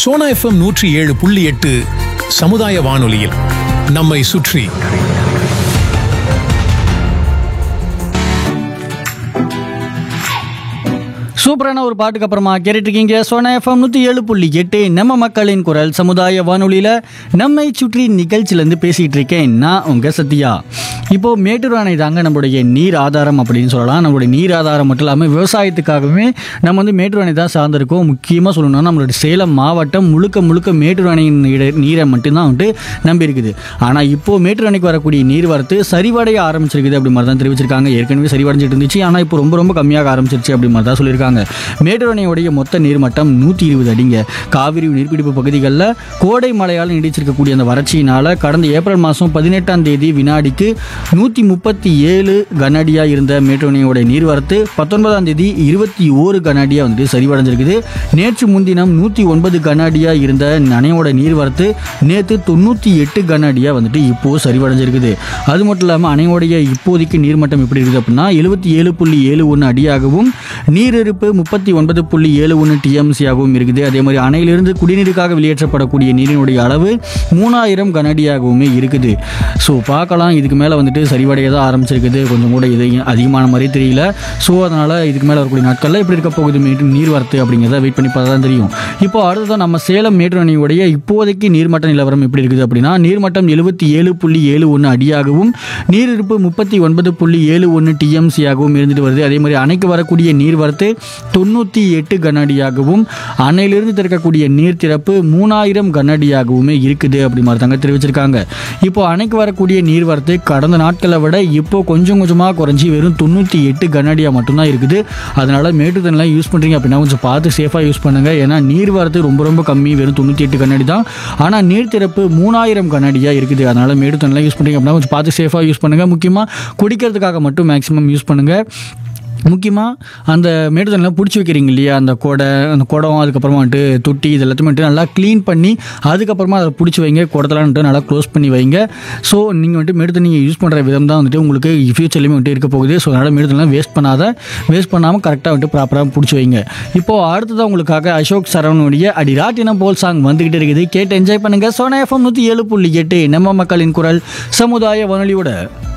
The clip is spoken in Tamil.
சோனா எஃப்எம் நூற்றி ஏழு புள்ளி எட்டு சமுதாய வானொலியில் நம்மை சுற்றி சூப்பரான ஒரு பாட்டுக்கு அப்புறமா கேட்டுட்டு இருக்கீங்க சோனா எஃப்எம் நூற்றி ஏழு புள்ளி எட்டு நம்ம மக்களின் குரல் சமுதாய வானொலியில் நம்மை சுற்றி நிகழ்ச்சியிலேருந்து பேசிகிட்டு இருக்கேன் நான் உங்கள் சத்யா இப்போது மேட்டூர் அணை தாங்க நம்மளுடைய நீர் ஆதாரம் அப்படின்னு சொல்லலாம் நம்மளுடைய நீர் ஆதாரம் மட்டும் இல்லாமல் விவசாயத்துக்காகவே நம்ம வந்து மேட்டூர் அணை தான் சார்ந்திருக்கோம் முக்கியமாக சொல்லணும்னா நம்மளுடைய சேலம் மாவட்டம் முழுக்க முழுக்க மேட்டூர் அணையின் நீர- நீரை மட்டும்தான் வந்துட்டு நம்பி இருக்குது ஆனால் இப்போது மேட்டூர் அணைக்கு வரக்கூடிய நீர் வரத்து சரிவடைய ஆரம்பிச்சிருக்குது அப்படி மாதிரி தான் தெரிவிச்சிருக்காங்க ஏற்கனவே சரிவடைஞ்சிட்டு இருந்துச்சு ஆனால் இப்போ ரொம்ப ரொம்ப கம்மியாக ஆரம்பிச்சிருச்சு அப்படி மாதிரி தான் சொல்லியிருக்காங்க மேட்டூர் அணையுடைய மொத்த நீர்மட்டம் நூற்றி இருபது அடிங்க காவிரி நீர்பிடிப்பு பகுதிகளில் கோடை மழையால் நீடிச்சிருக்கக்கூடிய அந்த வறட்சியினால் கடந்த ஏப்ரல் மாதம் பதினெட்டாம் தேதி வினாடிக்கு நூற்றி முப்பத்தி ஏழு கனஅடியாக இருந்த மேட்டூர் அணையோட நீர்வரத்து பத்தொன்பதாம் தேதி இருபத்தி ஓரு கனஅடியாக வந்துட்டு சரிவடைஞ்சிருக்குது நேற்று முன்தினம் நூற்றி ஒன்பது கனஅடியாக இருந்த அணையோட நீர்வரத்து நேற்று தொண்ணூற்றி எட்டு கனஅடியாக வந்துட்டு இப்போது சரிவடைஞ்சிருக்குது அது மட்டும் இல்லாமல் அணையோடைய இப்போதைக்கு நீர்மட்டம் எப்படி இருக்குது அப்படின்னா எழுபத்தி ஏழு புள்ளி ஏழு ஒன்று அடியாகவும் நீரிருப்பு முப்பத்தி ஒன்பது புள்ளி ஏழு ஒன்று டிஎம்சியாகவும் இருக்குது அதே மாதிரி அணையிலிருந்து குடிநீருக்காக வெளியேற்றப்படக்கூடிய நீரினுடைய அளவு மூணாயிரம் கனஅடியாகவுமே இருக்குது ஸோ பார்க்கலாம் இதுக்கு மேலே வந்துட்டு சரிவடைய தான் ஆரம்பிச்சிருக்குது கொஞ்சம் கூட இது அதிகமான மாதிரி தெரியல ஸோ அதனால் இதுக்கு மேலே வரக்கூடிய நாட்களில் எப்படி இருக்க போகுது மீட்டு நீர் வரத்து அப்படிங்கிறத வெயிட் பண்ணி பார்த்தா தான் தெரியும் இப்போ அடுத்ததான் நம்ம சேலம் மேட்டூர் அணையுடைய இப்போதைக்கு நீர்மட்ட நிலவரம் எப்படி இருக்குது அப்படின்னா நீர்மட்டம் எழுபத்தி ஏழு புள்ளி ஏழு ஒன்று அடியாகவும் நீரிருப்பு முப்பத்தி ஒன்பது புள்ளி ஏழு ஒன்று டிஎம்சியாகவும் இருந்துட்டு வருது அதே மாதிரி அணைக்கு வரக்கூடிய நீர்வரத்து தொண்ணூற்றி எட்டு கனஅடியாகவும் அணையிலிருந்து திறக்கக்கூடிய நீர் திறப்பு மூணாயிரம் கனஅடியாகவுமே இருக்குது அப்படி மாதிரி தாங்க தெரிவிச்சிருக்காங்க இப்போ அணைக்கு வரக்கூடிய நீர்வரத்து கடந்த நாட்களை விட இப்போ கொஞ்சம் கொஞ்சமாக குறைஞ்சி வெறும் தொண்ணூற்றி எட்டு கனஅடியாக மட்டும்தான் இருக்குது அதனால மேட்டு தண்ணிலாம் யூஸ் பண்ணுறீங்க அப்படின்னா கொஞ்சம் பார்த்து சேஃபாக யூஸ் பண்ணுங்கள் ஏன்னா நீர்வரத்து ரொம்ப ரொம்ப கம்மி வெறும் தொண்ணூற்றி எட்டு கண்ணாடி தான் ஆனால் நீர் திறப்பு மூணாயிரம் கண்ணாடியாக இருக்குது அதனால் மேடு தண்ணிலாம் யூஸ் பண்ணுறீங்க அப்படின்னா கொஞ்சம் பார்த்து சேஃபாக யூஸ் பண்ணுங்கள் முக்கியமாக குடிக்கிறதுக்காக மட்டும் மேக்ஸிமம் யூஸ் பண்ணுங்கள் முக்கியமாக அந்த மேடு தண்ணிலாம் பிடிச்சி வைக்கிறீங்க இல்லையா அந்த குடை அந்த குடம் அதுக்கப்புறமா வந்துட்டு தொட்டி இது எல்லாத்தையுமே வந்துட்டு நல்லா க்ளீன் பண்ணி அதுக்கப்புறமா அதை பிடிச்சி வைங்க குடத்தெல்லாம் வந்துட்டு நல்லா க்ளோஸ் பண்ணி வைங்க ஸோ நீங்கள் வந்துட்டு மேடு தண்ணி யூஸ் பண்ணுற விதம் தான் வந்துட்டு உங்களுக்கு ஃபியூச்சர்லேயுமே வந்துட்டு இருக்க போகுது ஸோ அதனால் மேடு தண்ணிலாம் வேஸ்ட் பண்ணாத வேஸ்ட் பண்ணாமல் கரெக்டாக வந்துட்டு ப்ராப்பராக பிடிச்சி வைங்க இப்போது அடுத்ததான் உங்களுக்காக அசோக் சரவணுடைய அடி ராட்டினம் போல் சாங் வந்துக்கிட்டு இருக்குது கேட்டு என்ஜாய் பண்ணுங்கள் சோனா எஃப்எம் நூற்றி ஏழு புள்ளி எட்டு நம்ம மக்களின் குரல் சமுதாய வானொலியோட